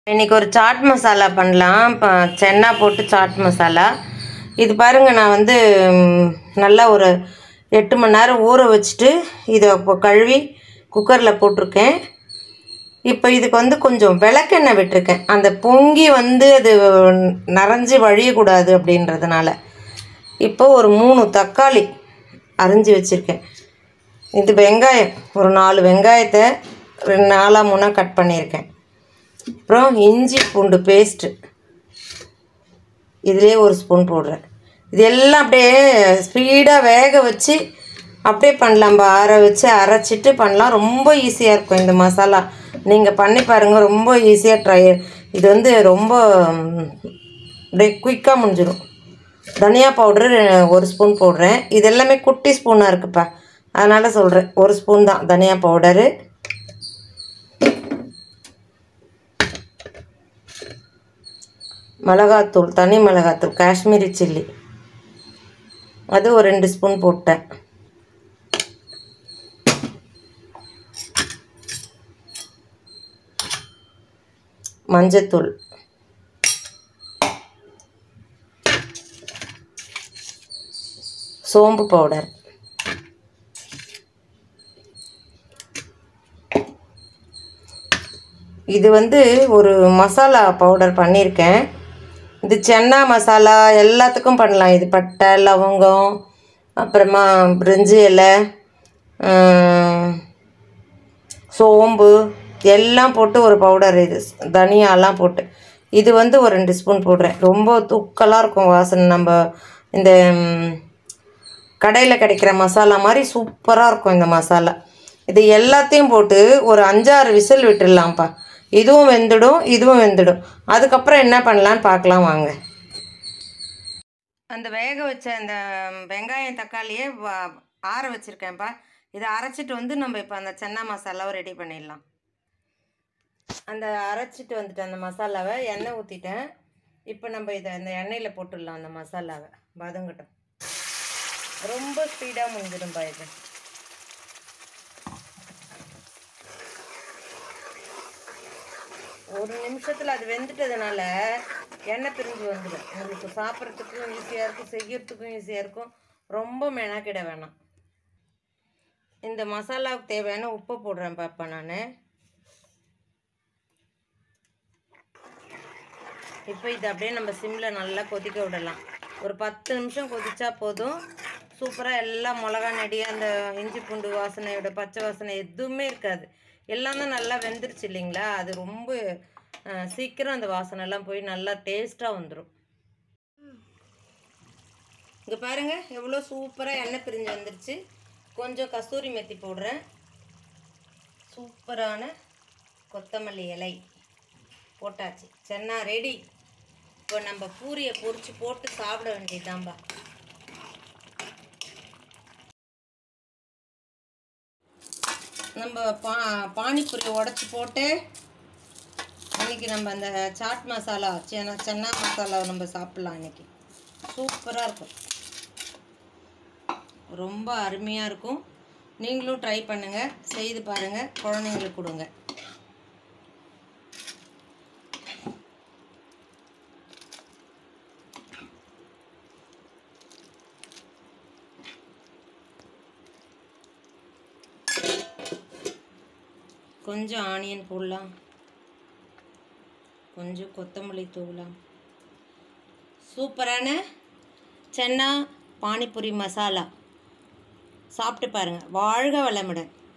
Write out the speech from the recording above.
இன்னைக்கு ஒரு சாட் மசாலா பண்ணலாம் இப்போ சென்னா போட்டு சாட் மசாலா இது பாருங்கள் நான் வந்து ம், நல்லா ஒரு எட்டு மணி நேரம் ஊற வச்சுட்டு இதை இப்போ கழுவி குக்கரில் போட்டிருக்கேன் இப்போ இதுக்கு வந்து கொஞ்சம் விளக்கெண்ணெய் விட்டிருக்கேன் அந்த பொங்கி வந்து அது நனைஞ்சு வழியக்கூடாது அப்படின்றதுனால இப்போ ஒரு மூணு தக்காளி அரிஞ்சு வச்சுருக்கேன் இது வெங்காயம் ஒரு நாலு வெங்காயத்தை ரெண்டு நாலாக மூணாக கட் பண்ணியிருக்கேன் அப்புறம் இஞ்சி பூண்டு பேஸ்ட்டு இதுலேயே ஒரு ஸ்பூன் போடுறேன் இது எல்லாம் அப்படியே ஸ்பீடாக வேக வச்சு அப்படியே பண்ணலாம்பா ஆற வச்சு அரைச்சிட்டு பண்ணலாம் ரொம்ப ஈஸியாக இருக்கும் இந்த மசாலா நீங்கள் பண்ணி பாருங்கள் ரொம்ப ஈஸியாக ட்ரை இது வந்து ரொம்ப ம், அப்படியே குயிக்காக முடிஞ்சிடும் தனியா பவுடரு ஒரு ஸ்பூன் போடுறேன் இது எல்லாமே குட்டி ஸ்பூனாக இருக்குப்பா அதனால் சொல்கிறேன் ஒரு ஸ்பூன் தான் தனியா பவுடரு மிளகாத்தூள் தனி மிளகாத்தூள் காஷ்மீரி சில்லி அது ஒரு ரெண்டு ஸ்பூன் போட்டேன் மஞ்சத்தூள் சோம்பு பவுடர் இது வந்து ஒரு மசாலா பவுடர் பண்ணியிருக்கேன் இது சென்னா மசாலா எல்லாத்துக்கும் பண்ணலாம் இது பட்டை லவங்கம் அப்புறமா பிரிஞ்சி இலை ஆம், சோம்பு எல்லாம் போட்டு ஒரு பவுடர் இது தனியாலாம் போட்டு இது வந்து ஒரு ரெண்டு ஸ்பூன் போடுறேன் ரொம்ப தூக்கலாக இருக்கும் வாசனை நம்ம இந்த ம், கடையில் கிடைக்கிற மசாலா மாதிரி சூப்பராக இருக்கும் இந்த மசாலா இது எல்லாத்தையும் போட்டு ஒரு அஞ்சாறு விசில் விட்டுடலாம்ப்பா இதுவும் வெந்துடும் இதுவும் வெந்துடும் அதுக்கப்புறம் என்ன பண்ணலான்னு பார்க்கலாம் வாங்க அந்த வேக வச்ச அந்த வெங்காயம் தக்காளியே வ- ஆற வச்சுருக்கேன்ப்பா இதை அரைச்சிட்டு வந்து நம்ம இப்போ அந்த சென்னா மசாலாவை ரெடி பண்ணிடலாம் அந்த அரைச்சிட்டு வந்துட்டு அந்த மசாலாவை எண்ணெய் ஊற்றிட்டேன் இப்போ நம்ம இதை அந்த எண்ணெயில் போட்டுடலாம் அந்த மசாலாவை வதங்கட்டும் ரொம்ப ஸ்பீடாக முடிஞ்சிடும்பா இது ஒரு நிமிஷத்தில் அது வெந்துட்டதுனால எண்ணெய் பிரிஞ்சு வந்துடும் உங்களுக்கு சாப்பிட்றதுக்கும் ஈஸியாக இருக்கும் செய்யறதுக்கும் ஈஸியாக இருக்கும் ரொம்ப மெனக்கிட வேணாம் இந்த மசாலாவுக்கு தேவையான உப்பு போடுறேன் பாப்பா நான் இப்போ இது அப்படியே நம்ம சிம்மில் நல்லா கொதிக்க விடலாம் ஒரு பத்து நிமிஷம் கொதிச்சா போதும் சூப்பராக எல்லாம் மிளகா நெடி அந்த இஞ்சி பூண்டு வாசனையோட பச்சை வாசனை எதுவுமே இருக்காது எல்லாம் தான் நல்லா வெந்துருச்சு இல்லைங்களா அது ரொம்ப அஹ், சீக்கிரம் அந்த வாசனைலாம் போய் நல்லா டேஸ்ட்டாக வந்துடும் இங்கே பாருங்க எவ்வளோ சூப்பராக எண்ணெய் பிரிஞ்சு வந்துருச்சு கொஞ்சம் கஸ்தூரி மெத்தி போடுறேன் சூப்பரான கொத்தமல்லி இலை போட்டாச்சு சென்னா ரெடி இப்போ நம்ம பூரியை பொரிச்சு போட்டு சாப்பிட வேண்டியதுதான்பா நம்ம பா பானிபூரி உடச்சி போட்டு இன்னைக்கு நம்ம அந்த சாட் மசாலா சென்னா சென்னா மசாலாவை நம்ம சாப்பிட்லாம் இன்னைக்கு சூப்பராக இருக்கும் ரொம்ப அருமையாக இருக்கும் நீங்களும் ட்ரை பண்ணுங்கள் செய்து பாருங்கள் குழந்தைங்களுக்கு கொடுங்க கொஞ்சம் ஆனியன் போடலாம் கொஞ்சம் கொத்தமல்லி தூவலாம் சூப்பரான சென்னா பானிபூரி மசாலா சாப்பிட்டு பாருங்கள் வாழ்க வளமுடன்